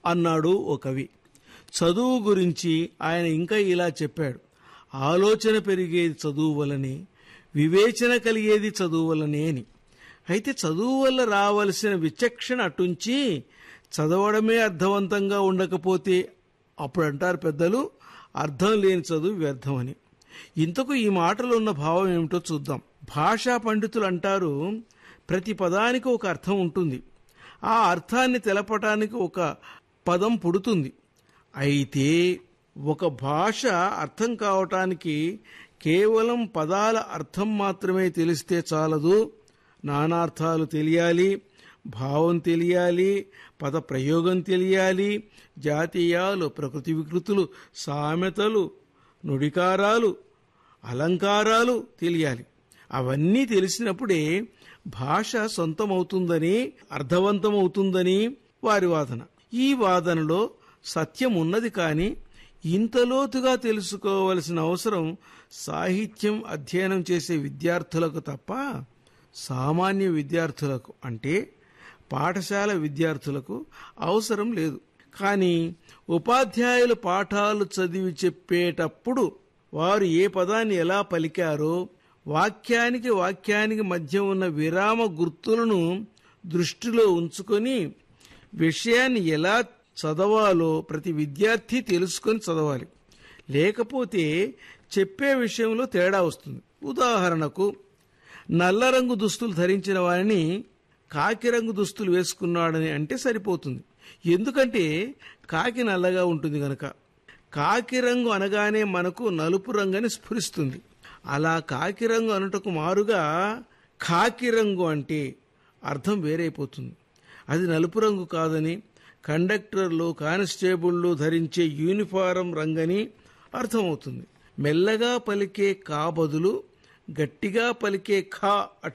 అన్నాడు ఓ కవి చదువు గురించి ఆయన ఇంకా ఇలా చెప్పాడు ఆలోచన పెరిగేది చదువు వలనే వివేచన కలిగేది చదువు వలనే అని అయితే చదువు వల్ల రావలసిన విచక్షణ అటుంచి చదవడమే అర్థవంతంగా ఉండకపోతే అప్పుడు అంటారు పెద్దలు అర్థం లేని చదువు వ్యర్థమని ఇంతకు ఈ మాటలో ఉన్న భావం ఏమిటో చూద్దాం భాషా పండితులు అంటారు ప్రతి పదానికి ఒక అర్థం ఉంటుంది ఆ అర్థాన్ని తెలపటానికి ఒక పదం పుడుతుంది అయితే ఒక భాష అర్థం కావటానికి కేవలం పదాల అర్థం మాత్రమే తెలిస్తే చాలదు నానార్థాలు తెలియాలి భావం తెలియాలి పద ప్రయోగం తెలియాలి జాతీయాలు ప్రకృతి వికృతులు సామెతలు నుడికారాలు అలంకారాలు తెలియాలి అవన్నీ తెలిసినప్పుడే భాష సొంతమవుతుందని అర్థవంతమవుతుందని వారి వాదన ఈ వాదనలో సత్యం ఉన్నది కానీ ఇంత లోతుగా తెలుసుకోవలసిన అవసరం సాహిత్యం అధ్యయనం చేసే విద్యార్థులకు తప్ప సామాన్య విద్యార్థులకు అంటే పాఠశాల విద్యార్థులకు అవసరం లేదు కానీ ఉపాధ్యాయులు పాఠాలు చదివి చెప్పేటప్పుడు వారు ఏ పదాన్ని ఎలా పలికారో వాక్యానికి వాక్యానికి మధ్య ఉన్న విరామ గుర్తులను దృష్టిలో ఉంచుకొని విషయాన్ని ఎలా చదవాలో ప్రతి విద్యార్థి తెలుసుకొని చదవాలి లేకపోతే చెప్పే విషయంలో తేడా వస్తుంది ఉదాహరణకు నల్ల రంగు దుస్తులు ధరించిన వారిని కాకి రంగు దుస్తులు వేసుకున్నాడని అంటే సరిపోతుంది ఎందుకంటే కాకి నల్లగా ఉంటుంది గనక కాకి రంగు అనగానే మనకు నలుపు రంగు అని స్ఫురిస్తుంది అలా కాకి రంగు అనుటకు మారుగా కాకి రంగు అంటే అర్థం వేరైపోతుంది అది నలుపు రంగు కాదని కండక్టర్లు కానిస్టేబుళ్లు ధరించే యూనిఫారం రంగని అర్థమవుతుంది మెల్లగా పలికే కా బదులు గట్టిగా పలికే ఖా